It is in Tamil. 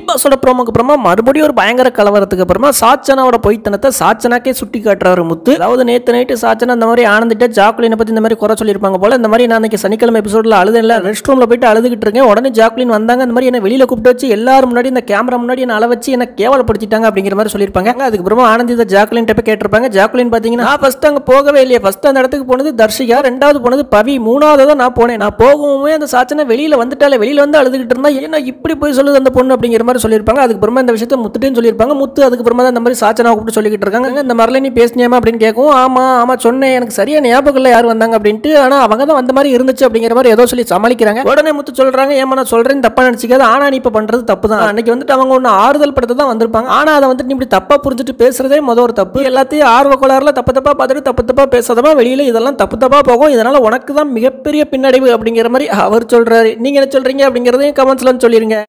பாஸோட ப்ரோமோக்கு அப்புறமா மறுபடியும் ஒரு பயங்கர கலவரத்துக்கு அப்புறமா சாச்சனாவோட பொய்த்தனத்தை சாச்சனாக்கே சுட்டி காட்டுறாரு முத்து அதாவது நேத்து நைட்டு சாச்சனா இந்த மாதிரி ஆனந்திட்ட ஜாக்குலினை பத்தி இந்த மாதிரி குறை சொல்லியிருப்பாங்க போல இந்த மாதிரி நான் அன்னைக்கு சனிக்கிழமை எபிசோட்ல அழுதுல ரெஸ்ட் ரூம்ல போயிட்டு அழுதுகிட்டு இருக்கேன் உடனே ஜாக்குலின் வந்தாங்க அந்த மாதிரி என்ன வெளியில கூப்பிட்டு வச்சு எல்லாரும் முன்னாடி இந்த கேமரா முன்னாடி என்ன அள வச்சு என்ன கேவலப்படுத்திட்டாங்க அப்படிங்கிற மாதிரி சொல்லியிருப்பாங்க அதுக்கப்புறமா ஆனந்தி இதை ஜாக்குலின் போய் கேட்டிருப்பாங்க ஜாக்குலின் பாத்தீங்கன்னா நான் ஃபர்ஸ்ட் அங்க போகவே இல்லையே ஃபர்ஸ்ட் அந்த இடத்துக்கு போனது தர்ஷிகா ரெண்டாவது போனது பவி மூணாவது தான் நான் போனேன் நான் போகவுமே அந்த சாச்சனை வெளியில வந்துட்டாலே வெளியில வந்து அழுதுகிட்டு இருந்தா என்ன இப்படி போய் சொல்லுது அந்த பொண்ணு அப்படிங்கிற மாதிரி சொல்லியிருப்பாங்க அதுக்கப்புறமா இந்த விஷயத்த முத்துட்டேன்னு சொல்லியிருப்பாங்க முத்து அதுக்கப்புறமா தான் இந்த மாதிரி சாச்சனா கூப்பிட்டு சொல்லிக்கிட்டு இருக்காங்க இந்த மாதிரிலாம் நீ பேசினியாமா அப்படின்னு கேட்கவும் ஆமா ஆமா சொன்னேன் எனக்கு சரியா ஞாபகம் இல்லை யார் வந்தாங்க அப்படின்ட்டு ஆனா அவங்க தான் வந்த மாதிரி இருந்துச்சு அப்படிங்கிற மாதிரி ஏதோ சொல்லி சமாளிக்கிறாங்க உடனே முத்து சொல்றாங்க ஏமா நான் சொல்றேன் தப்பா நினைச்சிக்காத ஆனா நீ இப்ப பண்றது தப்பு தான் அன்னைக்கு வந்துட்டு அவங்க ஒன்று ஆறுதல் படுத்த தான் வந்திருப்பாங்க ஆனா அதை வந்துட்டு நீ இப்படி தப்பா புரிஞ்சுட்டு பேசுறதே முதல் ஒரு தப்பு எல்லாத்தையும் ஆர்வ கோளாறுல தப்பு தப்பா பார்த்துட்டு தப்பு தப்பா பேசாதமா வெளியில இதெல்லாம் தப்பு தப்பா போகும் இதனால உனக்கு தான் மிகப்பெரிய பின்னடைவு அப்படிங்கிற மாதிரி அவர் சொல்றாரு நீங்க என்ன சொல்றீங்க அப்படிங்கறதையும் கமெண்ட்ஸ்ல சொல்லிருங்க